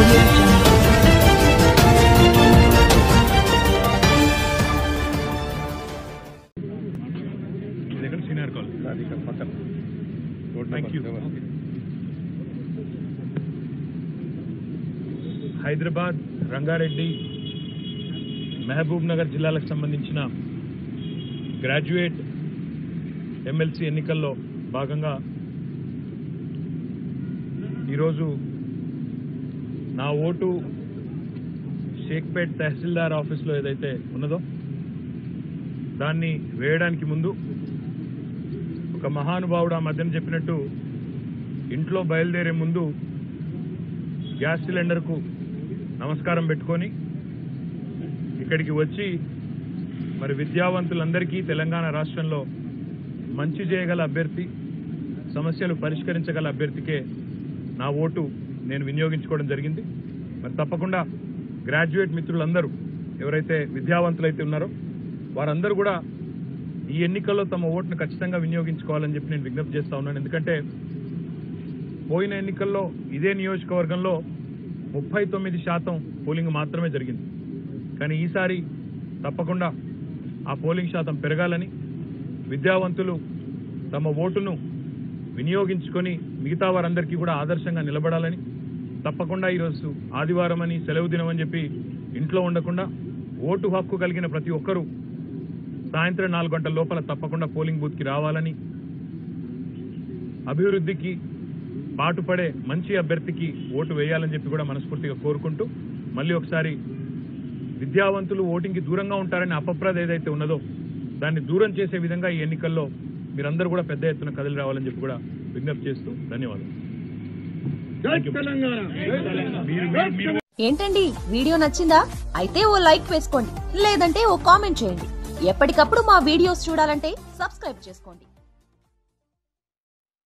audio jungle. ఇది ఎక్కడ senior call అది ఇక్కడ పక్కన road thank you number seven. Hyderabad Rangareddy Mahabubnagar జిల్లాలకు సంబంధించిన గ్రాడ్యుయేట్ ఎమ్మెల్సీ ఎన్నికల్లో భాగంగా ఈరోజు నా ఓటు షేక్పేట్ తహసీల్దార్ ఆఫీస్లో ఏదైతే ఉన్నదో దాన్ని వేయడానికి ముందు ఒక మహానుభావుడు ఆ మధ్యన చెప్పినట్టు ఇంట్లో బయలుదేరే ముందు గ్యాస్ సిలిండర్కు నమస్కారం పెట్టుకొని ఇక్కడికి వచ్చి మరి విద్యావంతులందరికీ తెలంగాణ రాష్ట్రంలో మంచి చేయగల అభ్యర్థి సమస్యలు పరిష్కరించగల అభ్యర్థికే నా ఓటు నేను వినియోగించుకోవడం జరిగింది మరి తప్పకుండా గ్రాడ్యుయేట్ మిత్రులందరూ ఎవరైతే విద్యావంతులైతే ఉన్నారో వారందరూ కూడా ఈ ఎన్నికల్లో తమ ఓటును ఖచ్చితంగా వినియోగించుకోవాలని చెప్పి నేను విజ్ఞప్తి చేస్తా ఉన్నాను ఎందుకంటే పోయిన ఎన్నికల్లో ఇదే నియోజకవర్గంలో ముప్పై తొమ్మిది శాతం పోలింగ్ మాత్రమే జరిగింది కానీ ఈసారి తప్పకుండా ఆ పోలింగ్ శాతం పెరగాలని విద్యావంతులు తమ ఓటును వినియోగించుకొని మిగతా వారందరికీ కూడా ఆదర్శంగా నిలబడాలని తప్పకుండా ఈరోజు ఆదివారం అని సెలవు దినం అని చెప్పి ఇంట్లో ఉండకుండా ఓటు హక్కు కలిగిన ప్రతి ఒక్కరూ సాయంత్రం నాలుగు గంటల లోపల తప్పకుండా పోలింగ్ బూత్కి రావాలని అభివృద్ధికి పాటుపడే మంచి అభ్యర్థికి ఓటు వేయాలని చెప్పి కూడా మనస్ఫూర్తిగా కోరుకుంటూ మళ్ళీ ఒకసారి విద్యావంతులు ఓటింగ్కి దూరంగా ఉంటారనే అపప్రద ఏదైతే ఉన్నదో దాన్ని దూరం చేసే విధంగా ఈ ఎన్నికల్లో మీరందరూ కూడా పెద్ద ఎత్తున కదిలి రావాలని చెప్పి కూడా విజ్ఞప్తి చేస్తూ ధన్యవాదాలు Thank you. మీరు మీరు- మీరు ఏంటండి వీడియో నచ్చిందా అయితే ఓ లైక్ వేసుకోండి లేదంటే ఓ కామెంట్ చేయండి ఎప్పటికప్పుడు మా వీడియోస్ చూడాలంటే సబ్స్క్రైబ్ చేసుకోండి